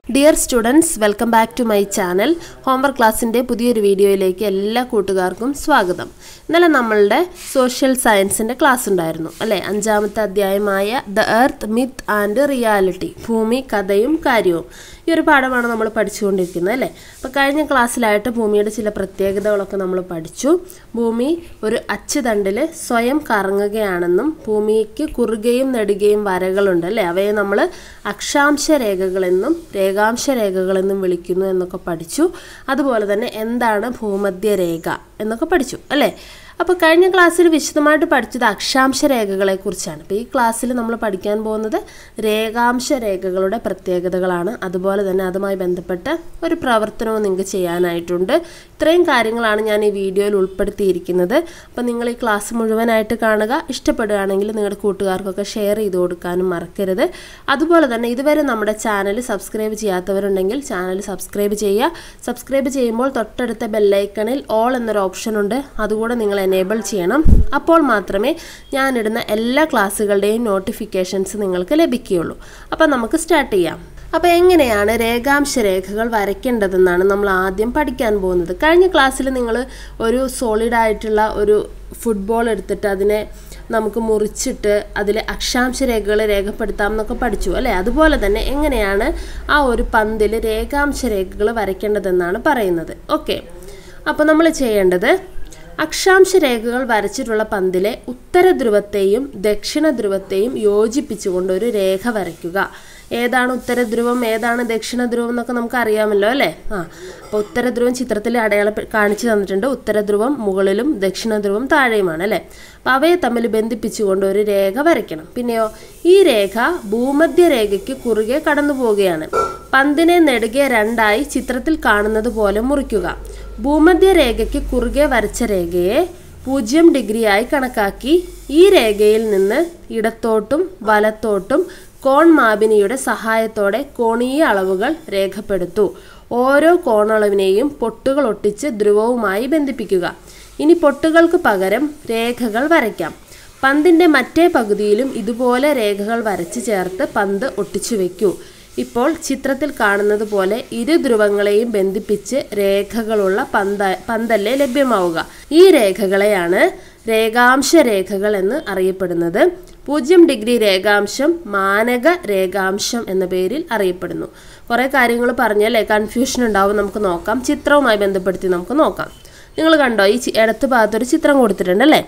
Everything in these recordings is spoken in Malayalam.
Dear students welcome back to my channel homework ക്ലാസ്സിൻ്റെ പുതിയൊരു വീഡിയോയിലേക്ക് എല്ലാ കൂട്ടുകാർക്കും സ്വാഗതം ഇന്നലെ നമ്മളുടെ സോഷ്യൽ സയൻസിൻ്റെ ക്ലാസ് ഉണ്ടായിരുന്നു അല്ലേ അഞ്ചാമത്തെ അധ്യായമായ the earth myth and reality ഭൂമി കഥയും കാര്യവും ഈ ഒരു പാഠമാണ് നമ്മൾ പഠിച്ചുകൊണ്ടിരിക്കുന്നത് അല്ലേ അപ്പോൾ കഴിഞ്ഞ ക്ലാസ്സിലായിട്ട് ഭൂമിയുടെ ചില പ്രത്യേകതകളൊക്കെ നമ്മൾ പഠിച്ചു ഭൂമി ഒരു അച്ചുതണ്ടിൽ സ്വയം കറങ്ങുകയാണെന്നും ഭൂമിക്ക് കുറുകയും നെടുകയും വരകളുണ്ട് അല്ലേ അവയെ നമ്മൾ അക്ഷാംശ രേഖകളെന്നും രേഖാംശ രേഖകളെന്നും വിളിക്കുന്നു എന്നൊക്കെ പഠിച്ചു അതുപോലെ തന്നെ എന്താണ് ഭൂമധ്യ രേഖ എന്നൊക്കെ പഠിച്ചു അല്ലേ അപ്പോൾ കഴിഞ്ഞ ക്ലാസ്സിൽ വിശദമായിട്ട് പഠിച്ചത് അക്ഷാംശ രേഖകളെ കുറിച്ചാണ് അപ്പോൾ ഈ ക്ലാസ്സിൽ നമ്മൾ പഠിക്കാൻ പോകുന്നത് രേഖാംശ രേഖകളുടെ പ്രത്യേകതകളാണ് അതുപോലെ തന്നെ അതുമായി ബന്ധപ്പെട്ട് ഒരു പ്രവർത്തനവും നിങ്ങൾക്ക് ചെയ്യാനായിട്ടുണ്ട് ഇത്രയും കാര്യങ്ങളാണ് ഞാൻ ഈ വീഡിയോയിൽ ഉൾപ്പെടുത്തിയിരിക്കുന്നത് അപ്പോൾ നിങ്ങൾ ഈ ക്ലാസ് മുഴുവനായിട്ട് കാണുക ഇഷ്ടപ്പെടുകയാണെങ്കിൽ നിങ്ങളുടെ കൂട്ടുകാർക്കൊക്കെ ഷെയർ ചെയ്ത് കൊടുക്കാനും മറക്കരുത് അതുപോലെ തന്നെ ഇതുവരെ നമ്മുടെ ചാനൽ സബ്സ്ക്രൈബ് ചെയ്യാത്തവരുണ്ടെങ്കിൽ ചാനൽ സബ്സ്ക്രൈബ് ചെയ്യുക സബ്സ്ക്രൈബ് ചെയ്യുമ്പോൾ തൊട്ടടുത്ത ബെല്ലൈക്കണിൽ ഓൾ എന്നൊരു ഓപ്ഷൻ ഉണ്ട് അതുകൂടെ നിങ്ങൾ എനേബിൾ ചെയ്യണം അപ്പോൾ മാത്രമേ ഞാനിടുന്ന എല്ലാ ക്ലാസ്സുകളുടെയും നോട്ടിഫിക്കേഷൻസ് നിങ്ങൾക്ക് ലഭിക്കുകയുള്ളൂ അപ്പോൾ നമുക്ക് സ്റ്റാർട്ട് ചെയ്യാം അപ്പോൾ എങ്ങനെയാണ് രേഖാംശ രേഖകൾ വരയ്ക്കേണ്ടതെന്നാണ് നമ്മൾ ആദ്യം പഠിക്കാൻ പോകുന്നത് കഴിഞ്ഞ ക്ലാസ്സിൽ നിങ്ങൾ ഒരു സോളിഡ് ആയിട്ടുള്ള ഒരു ഫുട്ബോൾ എടുത്തിട്ട് അതിനെ നമുക്ക് മുറിച്ചിട്ട് അതിൽ അക്ഷാംശ രേഖകൾ രേഖപ്പെടുത്താം എന്നൊക്കെ പഠിച്ചു അല്ലേ അതുപോലെ തന്നെ എങ്ങനെയാണ് ആ ഒരു പന്തിൽ രേഖാംശ രേഖകൾ വരയ്ക്കേണ്ടതെന്നാണ് പറയുന്നത് ഓക്കെ അപ്പോൾ നമ്മൾ ചെയ്യേണ്ടത് അക്ഷാംശ രേഖകൾ വരച്ചിട്ടുള്ള പന്തിലെ ഉത്തര ധ്രുവത്തെയും ദക്ഷിണ ധ്രുവത്തെയും യോജിപ്പിച്ചുകൊണ്ട് ഒരു രേഖ വരയ്ക്കുക ഏതാണ് ഉത്തര ധ്രുവം ഏതാണ് ദക്ഷിണ ധ്രുവം എന്നൊക്കെ നമുക്ക് അറിയാമല്ലോ അല്ലേ ആ അപ്പോൾ ഉത്തര ധ്രുവം ചിത്രത്തിൽ അടയാള കാണിച്ചു തന്നിട്ടുണ്ട് ഉത്തര ധ്രുവം മുകളിലും ദക്ഷിണ ധ്രുവം താഴെയുമാണ് അല്ലേ അപ്പോൾ അവയെ തമ്മിൽ ബന്ധിപ്പിച്ചുകൊണ്ട് ഒരു രേഖ വരയ്ക്കണം പിന്നെയോ ഈ രേഖ ഭൂമധ്യ രേഖയ്ക്ക് കുറുകെ കടന്നു പോവുകയാണ് പന്തിനെ നെടുകെ രണ്ടായി ചിത്രത്തിൽ കാണുന്നത് പോലെ മുറിക്കുക ഭൂമധ്യ രേഖയ്ക്ക് കുറുകെ വരച്ച രേഖയെ പൂജ്യം ഡിഗ്രിയായി കണക്കാക്കി ഈ രേഖയിൽ നിന്ന് ഇടത്തോട്ടും വലത്തോട്ടും കോൺ മാപിനിയുടെ സഹായത്തോടെ കോണീയ അളവുകൾ രേഖപ്പെടുത്തു ഓരോ കോണളവിനെയും പൊട്ടുകൾ ഒട്ടിച്ച് ധ്രുവവുമായി ബന്ധിപ്പിക്കുക ഇനി പൊട്ടുകൾക്ക് പകരം രേഖകൾ വരയ്ക്കാം പന്തിൻ്റെ മറ്റേ പകുതിയിലും ഇതുപോലെ രേഖകൾ വരച്ച് ചേർത്ത് പന്ത് ഒട്ടിച്ചു വയ്ക്കൂ ഇപ്പോൾ ചിത്രത്തിൽ കാണുന്നത് പോലെ ഇരു ധ്രുവങ്ങളെയും ബന്ധിപ്പിച്ച് രേഖകളുള്ള പന്ത പന്തല്ലേ ലഭ്യമാവുക ഈ രേഖകളെയാണ് രേഖാംശ രേഖകൾ എന്ന് അറിയപ്പെടുന്നത് പൂജ്യം ഡിഗ്രി രേഖാംശം മാനക രേഖാംശം എന്ന പേരിൽ അറിയപ്പെടുന്നു കുറേ കാര്യങ്ങൾ പറഞ്ഞല്ലേ കൺഫ്യൂഷൻ ഉണ്ടാവും നമുക്ക് നോക്കാം ചിത്രവുമായി ബന്ധപ്പെടുത്തി നമുക്ക് നോക്കാം നിങ്ങൾ കണ്ടോ ഈ ഇടത്ത് ഭാഗത്തൊരു ചിത്രം കൊടുത്തിട്ടുണ്ടല്ലേ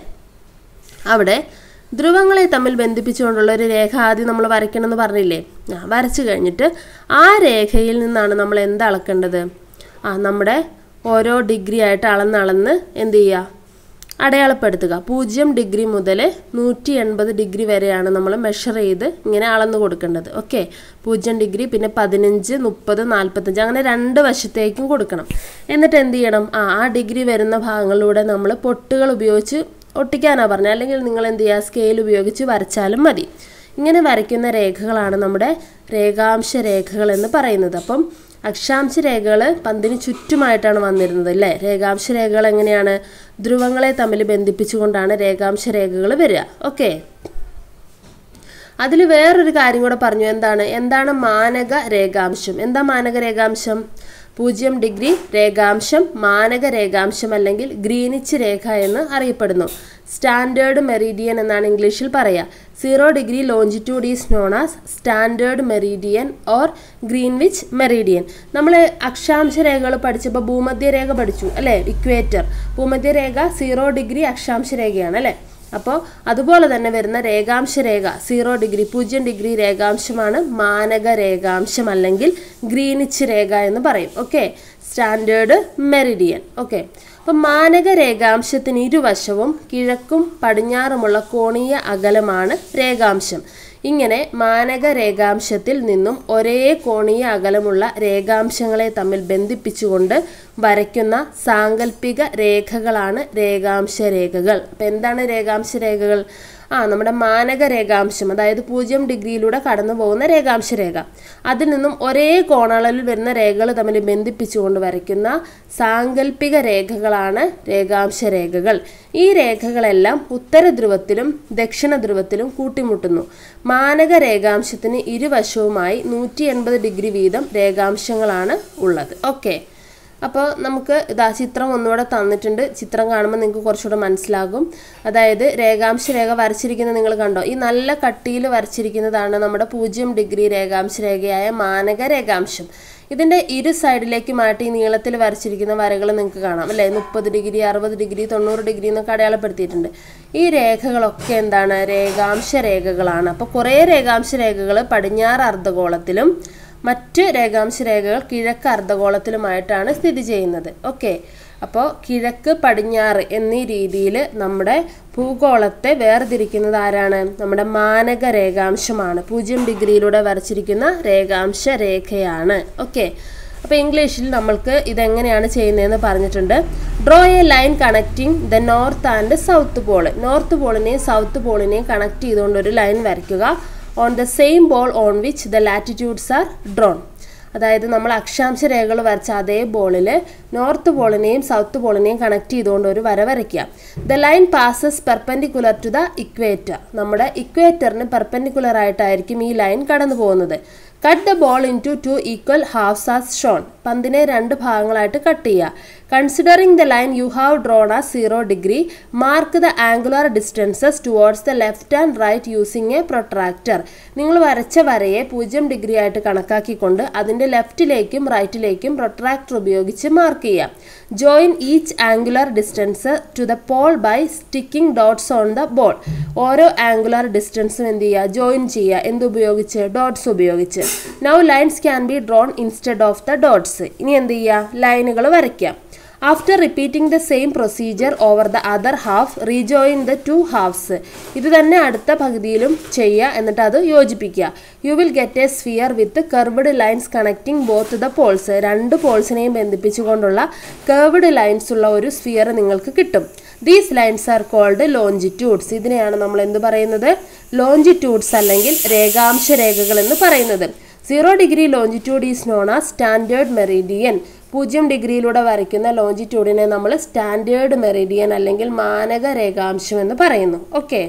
അവിടെ ധ്രുവങ്ങളെ തമ്മിൽ ബന്ധിപ്പിച്ചുകൊണ്ടുള്ള ഒരു രേഖ ആദ്യം നമ്മൾ വരയ്ക്കണമെന്ന് പറഞ്ഞില്ലേ ആ വരച്ചു കഴിഞ്ഞിട്ട് ആ രേഖയിൽ നിന്നാണ് നമ്മൾ എന്ത് അളക്കേണ്ടത് ആ നമ്മുടെ ഓരോ ഡിഗ്രി ആയിട്ട് അളന്നളന്ന് എന്ത് ചെയ്യുക അടയാളപ്പെടുത്തുക പൂജ്യം ഡിഗ്രി മുതൽ നൂറ്റി എൺപത് ഡിഗ്രി വരെയാണ് നമ്മൾ മെഷർ ചെയ്ത് ഇങ്ങനെ അളന്നു കൊടുക്കേണ്ടത് ഓക്കെ പൂജ്യം ഡിഗ്രി പിന്നെ പതിനഞ്ച് മുപ്പത് നാൽപ്പത്തഞ്ച് അങ്ങനെ രണ്ട് വശത്തേക്കും കൊടുക്കണം എന്നിട്ട് എന്ത് ചെയ്യണം ആ ആ ഡിഗ്രി വരുന്ന ഭാഗങ്ങളിലൂടെ നമ്മൾ പൊട്ടുകൾ ഉപയോഗിച്ച് ഒട്ടിക്കാനാണ് പറഞ്ഞത് അല്ലെങ്കിൽ നിങ്ങൾ എന്ത് ചെയ്യുക സ്കെയിൽ ഉപയോഗിച്ച് വരച്ചാലും മതി ഇങ്ങനെ വരയ്ക്കുന്ന രേഖകളാണ് നമ്മുടെ രേഖാംശ രേഖകൾ എന്ന് പറയുന്നത് അപ്പം അക്ഷാംശ രേഖകൾ പന്തിന് ചുറ്റുമായിട്ടാണ് വന്നിരുന്നത് അല്ലേ രേഖാംശ രേഖകൾ എങ്ങനെയാണ് ധ്രുവങ്ങളെ തമ്മിൽ ബന്ധിപ്പിച്ചുകൊണ്ടാണ് രേഖാംശ രേഖകൾ വരിക ഓക്കെ അതിൽ വേറൊരു കാര്യം കൂടെ പറഞ്ഞു എന്താണ് എന്താണ് മാനക രേഖാംശം എന്താ മാനക രേഖാംശം പൂജ്യം ഡിഗ്രി രേഖാംശം മാനക രേഖാംശം അല്ലെങ്കിൽ ഗ്രീനിച്ച് രേഖ എന്ന് അറിയപ്പെടുന്നു സ്റ്റാൻഡേർഡ് മെറീഡിയൻ എന്നാണ് ഇംഗ്ലീഷിൽ പറയുക zero degree longitude is known as standard meridian or Greenwich meridian നമ്മൾ അക്ഷാംശ രേഖകൾ പഠിച്ചപ്പോൾ ഭൂമധ്യ രേഖ പഠിച്ചു അല്ലേ ഇക്വേറ്റർ ഭൂമധ്യ രേഖ സീറോ ഡിഗ്രി അക്ഷാംശ രേഖയാണ് അല്ലേ അപ്പോൾ അതുപോലെ തന്നെ വരുന്ന രേഖാംശ രേഖ സീറോ ഡിഗ്രി പൂജ്യം ഡിഗ്രി രേഖാംശമാണ് മാനക രേഖാംശം അല്ലെങ്കിൽ ഗ്രീനിച്ച് രേഖ എന്ന് പറയും ഓക്കെ സ്റ്റാൻഡേർഡ് മെറിഡിയൻ ഓക്കെ അപ്പം മാനക രേഖാംശത്തിന് ഇരുവശവും കിഴക്കും പടിഞ്ഞാറുമുള്ള കോണീയ അകലമാണ് രേഖാംശം ഇങ്ങനെ മാനക രേഖാംശത്തിൽ നിന്നും ഒരേ കോണീയ അകലമുള്ള രേഖാംശങ്ങളെ തമ്മിൽ ബന്ധിപ്പിച്ചുകൊണ്ട് വരയ്ക്കുന്ന സാങ്കല്പിക രേഖകളാണ് രേഖാംശ രേഖകൾ അപ്പം എന്താണ് രേഖാംശ രേഖകൾ ആ നമ്മുടെ മാനക രേഖാംശം അതായത് പൂജ്യം ഡിഗ്രിയിലൂടെ കടന്നു പോകുന്ന രേഖാംശ രേഖ അതിൽ നിന്നും ഒരേ കോണളവിൽ വരുന്ന രേഖകൾ തമ്മിൽ ബന്ധിപ്പിച്ചുകൊണ്ട് വരയ്ക്കുന്ന സാങ്കല്പിക രേഖകളാണ് രേഖാംശ രേഖകൾ ഈ രേഖകളെല്ലാം ഉത്തര ധ്രുവത്തിലും ദക്ഷിണ ധ്രുവത്തിലും കൂട്ടിമുട്ടുന്നു മാനക രേഖാംശത്തിന് ഇരുവശവുമായി നൂറ്റി എൺപത് ഡിഗ്രി വീതം രേഖാംശങ്ങളാണ് ഉള്ളത് ഓക്കെ അപ്പോൾ നമുക്ക് ഇതാ ചിത്രം ഒന്നുകൂടെ തന്നിട്ടുണ്ട് ചിത്രം കാണുമ്പോൾ നിങ്ങൾക്ക് കുറച്ചുകൂടെ മനസ്സിലാകും അതായത് രേഖാംശ രേഖ വരച്ചിരിക്കുന്നത് നിങ്ങൾ കണ്ടോ ഈ നല്ല കട്ടിയിൽ വരച്ചിരിക്കുന്നതാണ് നമ്മുടെ പൂജ്യം ഡിഗ്രി രേഖാംശ രേഖയായ മാനക രേഖാംശം ഇതിൻ്റെ ഇരു സൈഡിലേക്ക് മാറ്റി നീളത്തിൽ വരച്ചിരിക്കുന്ന വരകൾ നിങ്ങൾക്ക് കാണാം അല്ലേ മുപ്പത് ഡിഗ്രി അറുപത് ഡിഗ്രി തൊണ്ണൂറ് ഡിഗ്രി എന്നൊക്കെ അടയാളപ്പെടുത്തിയിട്ടുണ്ട് ഈ രേഖകളൊക്കെ എന്താണ് രേഖാംശ രേഖകളാണ് അപ്പോൾ കുറേ രേഖാംശ രേഖകൾ പടിഞ്ഞാറ് അർദ്ധഗോളത്തിലും മറ്റ് രേഖാംശ രേഖകൾ കിഴക്ക് അർദ്ധഗോളത്തിലുമായിട്ടാണ് സ്ഥിതി ചെയ്യുന്നത് ഓക്കെ അപ്പോൾ കിഴക്ക് പടിഞ്ഞാറ് എന്നീ രീതിയിൽ നമ്മുടെ ഭൂഗോളത്തെ വേർതിരിക്കുന്നത് ആരാണ് നമ്മുടെ മാനക രേഖാംശമാണ് പൂജ്യം ഡിഗ്രിയിലൂടെ വരച്ചിരിക്കുന്ന രേഖാംശ രേഖയാണ് ഓക്കെ അപ്പോൾ ഇംഗ്ലീഷിൽ നമ്മൾക്ക് ഇതെങ്ങനെയാണ് ചെയ്യുന്നതെന്ന് പറഞ്ഞിട്ടുണ്ട് draw a line connecting the north and south pole north പോളിനെയും സൗത്ത് പോളിനെയും കണക്ട് ചെയ്തുകൊണ്ട് ഒരു ലൈൻ വരയ്ക്കുക on the same ball on which the latitudes are drawn അതായത് നമ്മൾ അക്ഷാംശ രേഖകൾ വരച്ച അതേ ബോളിൽ നോർത്ത് പോളിനെയും സൗത്ത് പോളിനെയും കണക്ട് ചെയ്തുകൊണ്ട് ഒരു വര വരയ്ക്കുക the line passes perpendicular to the equator നമ്മുടെ ഇക്വേറ്ററിന് പെർപെൻഡിക്കുലർ ആയിട്ടായിരിക്കും ഈ ലൈൻ കടന്നു പോകുന്നത് cut the ball into two equal halves as shown പന്തിനെ രണ്ട് ഭാഗങ്ങളായിട്ട് കട്ട് ചെയ്യുക considering the line you have drawn ആ zero degree mark the angular distances towards the left and right using a protractor നിങ്ങൾ വരച്ച വരയെ പൂജ്യം ഡിഗ്രി ആയിട്ട് കണക്കാക്കിക്കൊണ്ട് അതിൻ്റെ ലെഫ്റ്റിലേക്കും റൈറ്റിലേക്കും പ്രൊട്രാക്ടർ ഉപയോഗിച്ച് മാർക്ക് ചെയ്യാം join each angular distance to the pole by sticking dots on the ball ഓരോ ആംഗുലർ ഡിസ്റ്റൻസും എന്ത് ചെയ്യുക ജോയിൻ ചെയ്യുക എന്തുപയോഗിച്ച് ഡോട്ട്സ് ഉപയോഗിച്ച് now lines can B drone instead of the dots ഇനി എന്ത് ചെയ്യുക ലൈനുകൾ വരയ്ക്കാം after repeating the same procedure over the other half rejoin the two halves ഇത് തന്നെ അടുത്ത പകുതിയിലും ചെയ്യുക എന്നിട്ട് അത് യോജിപ്പിക്കുക you will get a sphere with curved lines connecting both the poles രണ്ട് പോൾസിനെയും ബന്ധിപ്പിച്ചുകൊണ്ടുള്ള കർവ്ഡ് ലൈൻസ് ഉള്ള ഒരു സ്ഫിയർ നിങ്ങൾക്ക് കിട്ടും these lines are called longitudes ഇതിനെയാണ് നമ്മൾ എന്ത് പറയുന്നത് ലോഞ്ചിറ്റ്യൂഡ്സ് അല്ലെങ്കിൽ രേഖാംശ രേഖകൾ എന്ന് പറയുന്നത് zero degree longitude is known a standard meridian പൂജ്യം ഡിഗ്രിയിലൂടെ വരയ്ക്കുന്ന ലോഞ്ചിറ്റ്യൂഡിനെ നമ്മൾ സ്റ്റാൻഡേർഡ് മെറിഡിയൻ അല്ലെങ്കിൽ മാനക രേഖാംശം എന്ന് പറയുന്നു okay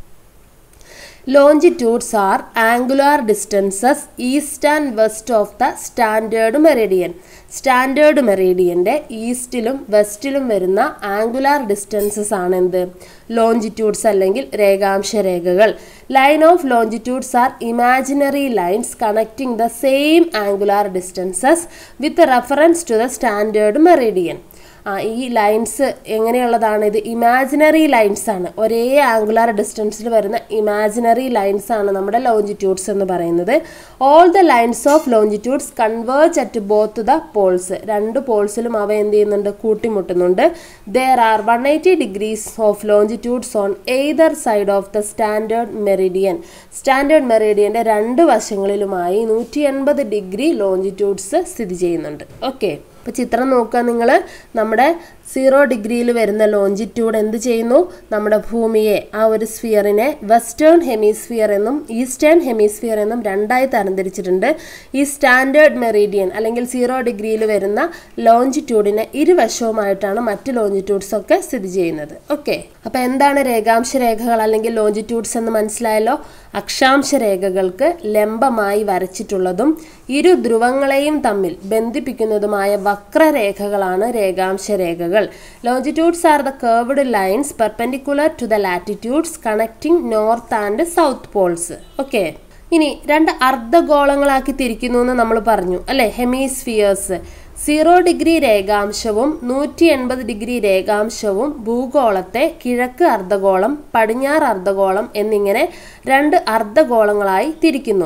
longitudes are angular distances east and west of the standard meridian standard മെറീഡിയൻ്റെ ഈസ്റ്റിലും വെസ്റ്റിലും വരുന്ന ആംഗുലാർ ഡിസ്റ്റൻസസ് ആണ് എന്ത് ലോഞ്ചിറ്റ്യൂഡ്സ് അല്ലെങ്കിൽ രേഖാംശ രേഖകൾ line of longitudes are imaginary lines connecting the same angular distances with reference to the standard meridian ആ ഈ ലൈൻസ് എങ്ങനെയുള്ളതാണ് ഇത് ഇമാജിനറി ലൈൻസ് ആണ് ഒരേ ആംഗുലാർ ഡിസ്റ്റൻസിൽ വരുന്ന ഇമാജിനറി ലൈൻസ് ആണ് നമ്മുടെ ലോഞ്ചിറ്റ്യൂഡ്സ് എന്ന് പറയുന്നത് all the lines of longitudes converge at both the poles രണ്ട് പോൾസിലും അവ എന്ത് ചെയ്യുന്നുണ്ട് കൂട്ടിമുട്ടുന്നുണ്ട് there are one eighty degrees of longitudes on either side of the standard meridian standard മെറിഡിയൻ്റെ രണ്ട് വശങ്ങളിലുമായി നൂറ്റി എൺപത് ഡിഗ്രി ലോഞ്ചിറ്റ്യൂഡ്സ് സ്ഥിതി ചെയ്യുന്നുണ്ട് ഓക്കെ അപ്പോൾ ചിത്രം നോക്കുക നിങ്ങൾ നമ്മുടെ സീറോ ഡിഗ്രിയിൽ വരുന്ന ലോഞ്ചിറ്റ്യൂഡ് എന്ത് ചെയ്യുന്നു നമ്മുടെ ഭൂമിയെ ആ ഒരു സ്ഫിയറിനെ വെസ്റ്റേൺ ഹെമിസ്ഫിയർ എന്നും ഈസ്റ്റേൺ ഹെമിസ്ഫിയർ എന്നും രണ്ടായി തരംതിരിച്ചിട്ടുണ്ട് ഈ സ്റ്റാൻഡേർഡ് മെറീഡിയൻ അല്ലെങ്കിൽ സീറോ ഡിഗ്രിയിൽ വരുന്ന ലോഞ്ചിറ്റ്യൂഡിന് ഇരുവശവുമായിട്ടാണ് മറ്റ് ലോഞ്ചിറ്റ്യൂഡ്സ് ഒക്കെ സ്ഥിതി ചെയ്യുന്നത് ഓക്കെ അപ്പോൾ എന്താണ് രേഖാംശ രേഖകൾ അല്ലെങ്കിൽ ലോഞ്ചിറ്റ്യൂഡ്സ് എന്ന് മനസ്സിലായല്ലോ അക്ഷാംശ രേഖകൾക്ക് ലംബമായി വരച്ചിട്ടുള്ളതും ഇരു ധ്രുവങ്ങളെയും തമ്മിൽ ബന്ധിപ്പിക്കുന്നതുമായ വക്രരേഖകളാണ് രേഖാംശ രേഖകൾ longitudes are the curved lines perpendicular to the latitudes connecting north and south poles okay ഇനി രണ്ട് അർദ്ധഗോളങ്ങളാക്കി തിരിക്കുന്നു എന്ന് നമ്മൾ പറഞ്ഞു അല്ലെ ഹെമിസ്ഫിയേഴ്സ് സീറോ ഡിഗ്രി രേഖാംശവും നൂറ്റി എൺപത് ഡിഗ്രി രേഖാംശവും ഭൂഗോളത്തെ കിഴക്ക് അർദ്ധഗോളം പടിഞ്ഞാറ് അർദ്ധഗോളം എന്നിങ്ങനെ രണ്ട് അർദ്ധഗോളങ്ങളായി തിരിക്കുന്നു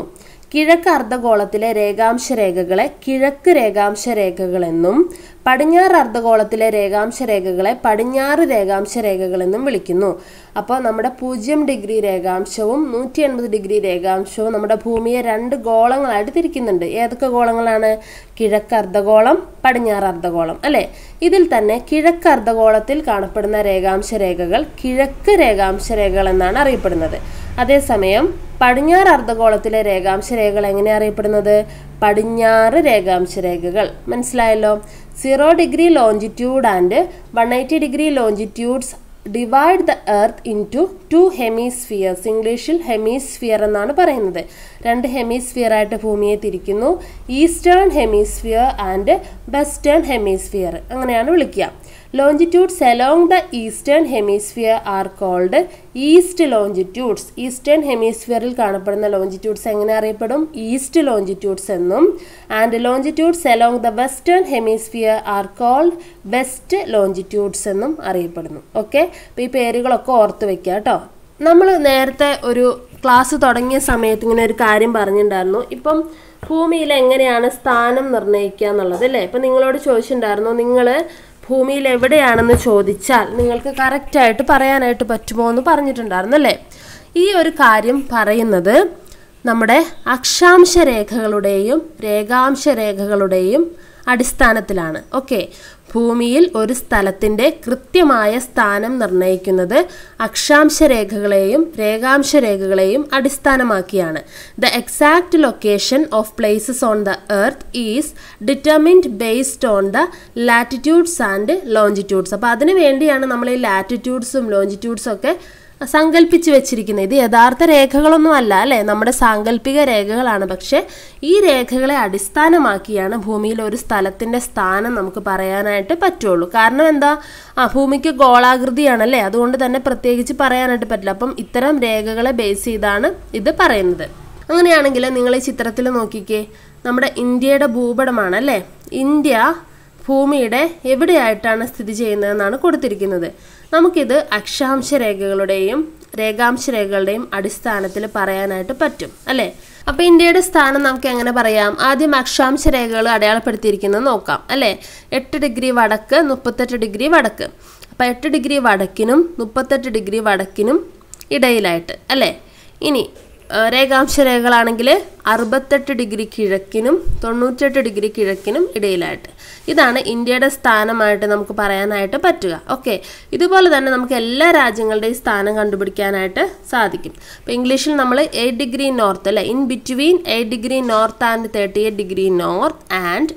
കിഴക്ക് അർദ്ധഗോളത്തിലെ രേഖാംശ രേഖകളെ കിഴക്ക് രേഖാംശ രേഖകളെന്നും പടിഞ്ഞാറ് അർദ്ധഗോളത്തിലെ രേഖാംശ രേഖകളെ പടിഞ്ഞാറ് രേഖാംശ രേഖകളെന്നും വിളിക്കുന്നു അപ്പോൾ നമ്മുടെ പൂജ്യം ഡിഗ്രി രേഖാംശവും നൂറ്റി എൺപത് ഡിഗ്രി രേഖാംശവും നമ്മുടെ ഭൂമിയെ രണ്ട് ഗോളങ്ങളായിട്ട് തിരിക്കുന്നുണ്ട് ഏതൊക്കെ ഗോളങ്ങളാണ് കിഴക്ക് അർദ്ധഗോളം പടിഞ്ഞാറ് അർദ്ധഗോളം അല്ലേ ഇതിൽ തന്നെ കിഴക്ക് അർദ്ധഗോളത്തിൽ കാണപ്പെടുന്ന രേഖാംശ രേഖകൾ കിഴക്ക് രേഖാംശ രേഖകൾ എന്നാണ് അറിയപ്പെടുന്നത് അതേസമയം പടിഞ്ഞാറ് അർദ്ധഗോളത്തിലെ രേഖാംശ രേഖകൾ എങ്ങനെ അറിയപ്പെടുന്നത് പടിഞ്ഞാറ് രേഖാംശ രേഖകൾ മനസ്സിലായല്ലോ zero degree longitude and one eighty degree longitudes divide the earth into two hemispheres ഇംഗ്ലീഷിൽ ഹെമിസ്ഫിയർ എന്നാണ് പറയുന്നത് രണ്ട് ഹെമിസ്ഫിയർ ആയിട്ട് ഭൂമിയെ തിരിക്കുന്നു eastern hemisphere and western hemisphere അങ്ങനെയാണ് വിളിക്കുക longitudes along the eastern hemisphere are called east longitudes eastern ഹെമിസ്ഫിയറിൽ കാണപ്പെടുന്ന ലോഞ്ചിറ്റ്യൂഡ്സ് എങ്ങനെ അറിയപ്പെടും ഈസ്റ്റ് ലോഞ്ചിറ്റ്യൂഡ്സ് എന്നും and longitudes along the western hemisphere are called west longitudes എന്നും അറിയപ്പെടുന്നു ഓക്കെ അപ്പോൾ ഈ പേരുകളൊക്കെ ഓർത്ത് വെക്കുക കേട്ടോ നമ്മൾ നേരത്തെ ഒരു ക്ലാസ് തുടങ്ങിയ സമയത്ത് ഇങ്ങനെ ഒരു കാര്യം പറഞ്ഞിട്ടുണ്ടായിരുന്നു ഇപ്പം ഭൂമിയിൽ എങ്ങനെയാണ് സ്ഥാനം നിർണ്ണയിക്കുക എന്നുള്ളത് അല്ലേ ഇപ്പം നിങ്ങളോട് ചോദിച്ചിട്ടുണ്ടായിരുന്നു നിങ്ങൾ ഭൂമിയിൽ എവിടെയാണെന്ന് ചോദിച്ചാൽ നിങ്ങൾക്ക് കറക്റ്റായിട്ട് പറയാനായിട്ട് പറ്റുമോ എന്ന് പറഞ്ഞിട്ടുണ്ടായിരുന്നു അല്ലേ ഈ ഒരു കാര്യം പറയുന്നത് നമ്മുടെ അക്ഷാംശ രേഖകളുടെയും രേഖാംശ രേഖകളുടെയും അടിസ്ഥാനത്തിലാണ് ഓക്കെ ഭൂമിയിൽ ഒരു സ്ഥലത്തിൻ്റെ കൃത്യമായ സ്ഥാനം നിർണ്ണയിക്കുന്നത് അക്ഷാംശ രേഖകളെയും രേഖാംശ രേഖകളെയും അടിസ്ഥാനമാക്കിയാണ് the exact location of places on the earth is determined based on the latitudes and longitudes അപ്പോൾ അതിനു വേണ്ടിയാണ് നമ്മൾ ഈ ലാറ്റിറ്റ്യൂഡ്സും ലോഞ്ചിറ്റ്യൂഡ്സും ഒക്കെ സങ്കല്പിച്ച് വെച്ചിരിക്കുന്നത് ഇത് യഥാർത്ഥ രേഖകളൊന്നും അല്ല അല്ലേ നമ്മുടെ സാങ്കല്പിക രേഖകളാണ് പക്ഷേ ഈ രേഖകളെ അടിസ്ഥാനമാക്കിയാണ് ഭൂമിയിൽ ഒരു സ്ഥലത്തിൻ്റെ സ്ഥാനം നമുക്ക് പറയാനായിട്ട് പറ്റുള്ളൂ കാരണം എന്താ ആ ഭൂമിക്ക് ഗോളാകൃതിയാണല്ലേ അതുകൊണ്ട് തന്നെ പ്രത്യേകിച്ച് പറയാനായിട്ട് പറ്റില്ല അപ്പം ഇത്തരം രേഖകളെ ബേസ് ചെയ്താണ് ഇത് പറയുന്നത് അങ്ങനെയാണെങ്കിൽ നിങ്ങൾ ഈ ചിത്രത്തിൽ നോക്കിക്കേ നമ്മുടെ ഇന്ത്യയുടെ ഭൂപടമാണ് അല്ലേ ഇന്ത്യ ഭൂമിയുടെ എവിടെയായിട്ടാണ് സ്ഥിതി ചെയ്യുന്നതെന്നാണ് കൊടുത്തിരിക്കുന്നത് നമുക്കിത് അക്ഷാംശ രേഖകളുടെയും രേഖാംശ രേഖകളുടെയും അടിസ്ഥാനത്തിൽ പറയാനായിട്ട് പറ്റും അല്ലേ അപ്പോൾ ഇന്ത്യയുടെ സ്ഥാനം നമുക്ക് എങ്ങനെ പറയാം ആദ്യം അക്ഷാംശ രേഖകൾ അടയാളപ്പെടുത്തിയിരിക്കുന്നത് നോക്കാം അല്ലേ എട്ട് ഡിഗ്രി വടക്ക് മുപ്പത്തെട്ട് ഡിഗ്രി വടക്ക് അപ്പോൾ എട്ട് ഡിഗ്രി വടക്കിനും മുപ്പത്തെട്ട് ഡിഗ്രി വടക്കിനും ഇടയിലായിട്ട് അല്ലേ ഇനി രേഖാംശ രേഖകളാണെങ്കിൽ അറുപത്തെട്ട് ഡിഗ്രി കിഴക്കിനും തൊണ്ണൂറ്റെട്ട് ഡിഗ്രി കിഴക്കിനും ഇടയിലായിട്ട് ഇതാണ് ഇന്ത്യയുടെ സ്ഥാനമായിട്ട് നമുക്ക് പറയാനായിട്ട് പറ്റുക ഓക്കെ ഇതുപോലെ തന്നെ നമുക്ക് എല്ലാ രാജ്യങ്ങളുടെയും സ്ഥാനം കണ്ടുപിടിക്കാനായിട്ട് സാധിക്കും അപ്പോൾ ഇംഗ്ലീഷിൽ നമ്മൾ എയ്റ്റ് ഡിഗ്രി നോർത്ത് അല്ലേ in between eight degree north and thirty eight degree north and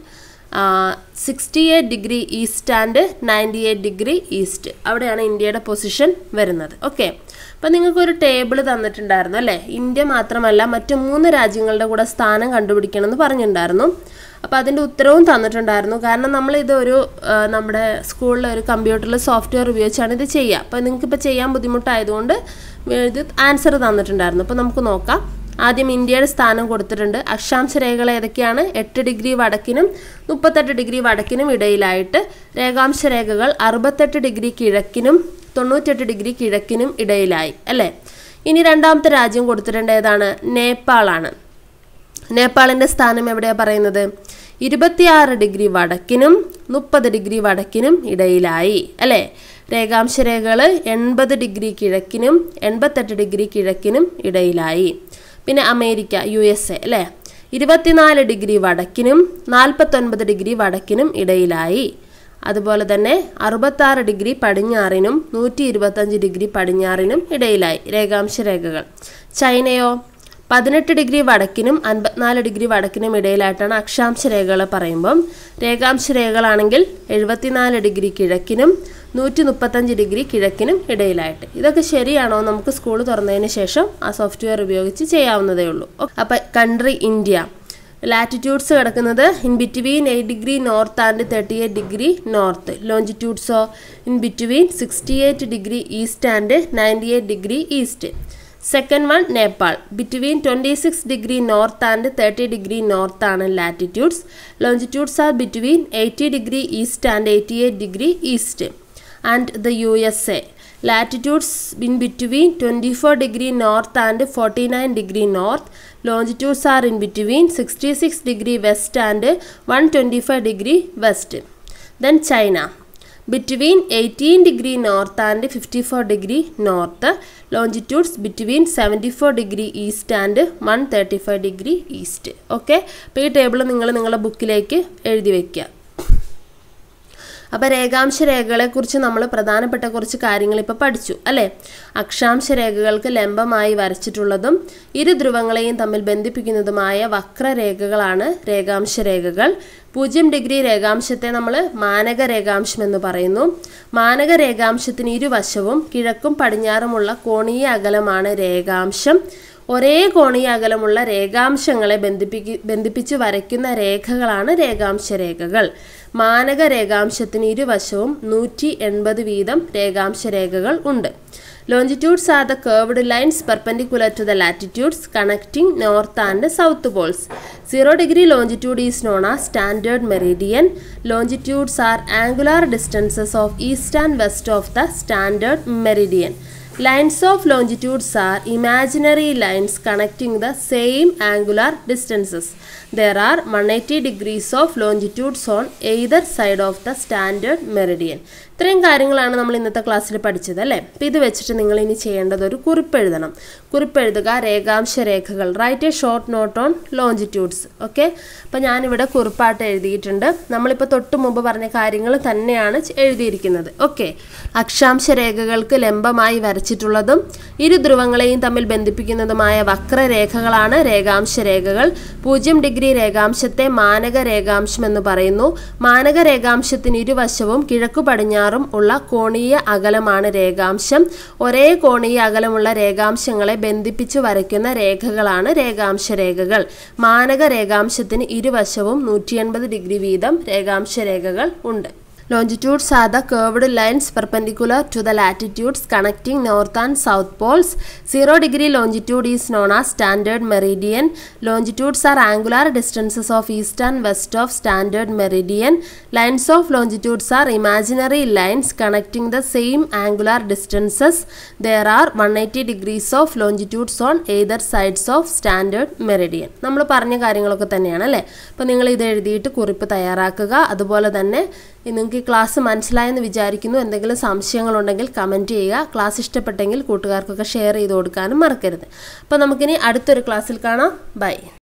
sixty eight degree east and ninety eight degree east അവിടെയാണ് ഇന്ത്യയുടെ പൊസിഷൻ വരുന്നത് ഓക്കെ അപ്പം നിങ്ങൾക്കൊരു ടേബിൾ തന്നിട്ടുണ്ടായിരുന്നു അല്ലേ ഇന്ത്യ മാത്രമല്ല മറ്റു മൂന്ന് രാജ്യങ്ങളുടെ കൂടെ സ്ഥാനം കണ്ടുപിടിക്കണം എന്ന് പറഞ്ഞിട്ടുണ്ടായിരുന്നു അപ്പോൾ അതിൻ്റെ ഉത്തരവും തന്നിട്ടുണ്ടായിരുന്നു കാരണം നമ്മൾ ഇത് ഒരു നമ്മുടെ സ്കൂളിലെ ഒരു കമ്പ്യൂട്ടറിൽ സോഫ്റ്റ്വെയർ ഉപയോഗിച്ചാണ് ഇത് ചെയ്യുക അപ്പോൾ നിങ്ങൾക്കിപ്പോൾ ചെയ്യാൻ ബുദ്ധിമുട്ടായതുകൊണ്ട് ഇത് ആൻസർ തന്നിട്ടുണ്ടായിരുന്നു അപ്പോൾ നമുക്ക് നോക്കാം ആദ്യം ഇന്ത്യയുടെ സ്ഥാനം കൊടുത്തിട്ടുണ്ട് അക്ഷാംശ രേഖകൾ ഏതൊക്കെയാണ് എട്ട് ഡിഗ്രി വടക്കിനും മുപ്പത്തെട്ട് ഡിഗ്രി വടക്കിനും ഇടയിലായിട്ട് രേഖാംശ രേഖകൾ അറുപത്തെട്ട് ഡിഗ്രി കിഴക്കിനും തൊണ്ണൂറ്റെട്ട് ഡിഗ്രി കിഴക്കിനും ഇടയിലായി അല്ലേ ഇനി രണ്ടാമത്തെ രാജ്യം കൊടുത്തിട്ടുണ്ട് ഏതാണ് നേപ്പാളാണ് നേപ്പാളിൻ്റെ സ്ഥാനം എവിടെയാണ് പറയുന്നത് ഇരുപത്തിയാറ് ഡിഗ്രി വടക്കിനും മുപ്പത് ഡിഗ്രി വടക്കിനും ഇടയിലായി അല്ലേ രേഖാംശ രേഖകൾ എൺപത് ഡിഗ്രി കിഴക്കിനും എൺപത്തെട്ട് ഡിഗ്രി കിഴക്കിനും ഇടയിലായി പിന്നെ അമേരിക്ക യു എസ് എ അല്ലേ ഇരുപത്തിനാല് ഡിഗ്രി വടക്കിനും നാൽപ്പത്തൊൻപത് ഡിഗ്രി വടക്കിനും ഇടയിലായി അതുപോലെ തന്നെ അറുപത്താറ് ഡിഗ്രി പടിഞ്ഞാറിനും നൂറ്റി ഇരുപത്തഞ്ച് ഡിഗ്രി പടിഞ്ഞാറിനും ഇടയിലായി രേഖാംശ രേഖകൾ ചൈനയോ പതിനെട്ട് ഡിഗ്രി വടക്കിനും അൻപത്തിനാല് ഡിഗ്രി വടക്കിനും ഇടയിലായിട്ടാണ് അക്ഷാംശ രേഖകൾ പറയുമ്പം രേഖാംശ രേഖകളാണെങ്കിൽ എഴുപത്തിനാല് ഡിഗ്രി കിഴക്കിനും നൂറ്റി മുപ്പത്തഞ്ച് ഡിഗ്രി കിഴക്കിനും ഇടയിലായിട്ട് ഇതൊക്കെ ശരിയാണോ നമുക്ക് സ്കൂൾ തുറന്നതിന് ശേഷം ആ സോഫ്റ്റ്വെയർ ഉപയോഗിച്ച് ചെയ്യാവുന്നതേ ഉള്ളൂ അപ്പം കൺട്രി ഇന്ത്യ ലാറ്റിറ്റ്യൂഡ്സ് കിടക്കുന്നത് in between eight degree north and thirty eight degree north ലോഞ്ചിറ്റ്യൂഡ്സോ in between sixty eight degree east and ninety eight degree east second one Nepal between twenty six degree north and thirty degree north ആണ് latitudes longitudes are between eighty degree east and eighty eight degree east and the U S A latitudes in between twenty four degree north and forty nine degree north longitudes are in between sixty six degree west and one twenty five degree west then China between eighteen degree north and fifty four degree north longitudes between seventy four degree east and one thirty five degree east okay അപ്പോൾ ഈ ടേബിൾ നിങ്ങൾ നിങ്ങളുടെ ബുക്കിലേക്ക് എഴുതി വയ്ക്കുക അപ്പോൾ രേഖാംശ രേഖകളെക്കുറിച്ച് നമ്മൾ പ്രധാനപ്പെട്ട കുറച്ച് കാര്യങ്ങൾ ഇപ്പോൾ പഠിച്ചു അല്ലേ അക്ഷാംശ രേഖകൾക്ക് ലംബമായി വരച്ചിട്ടുള്ളതും ഇരു ധ്രുവങ്ങളെയും തമ്മിൽ ബന്ധിപ്പിക്കുന്നതുമായ വക്രരേഖകളാണ് രേഖാംശ രേഖകൾ പൂജ്യം ഡിഗ്രി രേഖാംശത്തെ നമ്മൾ മാനക രേഖാംശം എന്ന് പറയുന്നു മാനക രേഖാംശത്തിന് ഇരുവശവും കിഴക്കും പടിഞ്ഞാറുമുള്ള കോണീയ അകലമാണ് രേഖാംശം ഒരേ കോണീയ അകലമുള്ള രേഖാംശങ്ങളെ ബന്ധിപ്പിക്ക് ബന്ധിപ്പിച്ച് വരയ്ക്കുന്ന രേഖകളാണ് രേഖാംശ രേഖകൾ മാനക രേഖാംശത്തിന് ഇരുവശവും നൂറ്റി എൺപത് വീതം രേഖാംശ രേഖകൾ ഉണ്ട് longitudes are the curved lines perpendicular to the latitudes connecting north and south poles zero degree longitude is known a standard meridian longitudes are angular distances of east and west of the standard meridian Lines of longitudes are imaginary lines connecting the same angular distances. There are 180 degrees of longitudes on either side of the standard meridian. ഇത്രയും കാര്യങ്ങളാണ് നമ്മൾ ഇന്നത്തെ ക്ലാസ്സിൽ പഠിച്ചത് അല്ലേ അപ്പോൾ ഇത് വെച്ചിട്ട് നിങ്ങൾ ഇനി ചെയ്യേണ്ടത് ഒരു കുറിപ്പ് എഴുതണം കുറിപ്പ് എഴുതുക രേഖാംശ രേഖകൾ write a short note on longitudes okay അപ്പോൾ ഞാനിവിടെ കുറിപ്പായിട്ട് എഴുതിയിട്ടുണ്ട് നമ്മളിപ്പോൾ തൊട്ട് മുമ്പ് പറഞ്ഞ കാര്യങ്ങൾ തന്നെയാണ് എഴുതിയിരിക്കുന്നത് ഓക്കെ അക്ഷാംശ രേഖകൾക്ക് ലംബമായി വരച്ചിട്ടുള്ളതും ഇരു ധ്രുവങ്ങളെയും തമ്മിൽ ബന്ധിപ്പിക്കുന്നതുമായ വക്രരേഖകളാണ് രേഖാംശ രേഖകൾ പൂജ്യം ഡിഗ്രി രേഖാംശത്തെ മാനക രേഖാംശം എന്ന് പറയുന്നു മാനക രേഖാംശത്തിന് ഇരുവശവും കിഴക്കു പടിഞ്ഞാറും ഉള്ള കോണീയ അകലമാണ് രേഖാംശം ഒരേ കോണീയ അകലമുള്ള രേഖാംശങ്ങളെ ബന്ധിപ്പിച്ചു വരയ്ക്കുന്ന രേഖകളാണ് രേഖാംശ രേഖകൾ മാനക രേഖാംശത്തിന് ഇരുവശവും നൂറ്റി എൺപത് ഡിഗ്രി വീതം രേഖാംശ രേഖകൾ ഉണ്ട് Longitudes are the curved lines perpendicular to the latitudes connecting north and south poles. 0 degree longitude is known as standard meridian. Longitudes are angular distances of east and west of standard meridian. Lines of longitudes are imaginary lines connecting the same angular distances. There are 180 degrees of longitudes on either sides of standard meridian. നമ്മൾ പറഞ്ഞ കാര്യങ്ങളൊക്കെ തന്നെയാണ് അല്ലേ അപ്പോൾ നിങ്ങൾ ഇത് എഴുതിയിട്ട് കുറിപ്പ് തയ്യാറാക്കുക അതുപോലെ തന്നെ നിങ്ങൾക്ക് ഈ ക്ലാസ് മനസ്സിലായെന്ന് വിചാരിക്കുന്നു എന്തെങ്കിലും സംശയങ്ങളുണ്ടെങ്കിൽ കമൻറ്റ് ചെയ്യുക ക്ലാസ് ഇഷ്ടപ്പെട്ടെങ്കിൽ കൂട്ടുകാർക്കൊക്കെ ഷെയർ ചെയ്ത് കൊടുക്കാനും മറക്കരുത് അപ്പോൾ നമുക്കിനി അടുത്തൊരു ക്ലാസ്സിൽ കാണാം ബൈ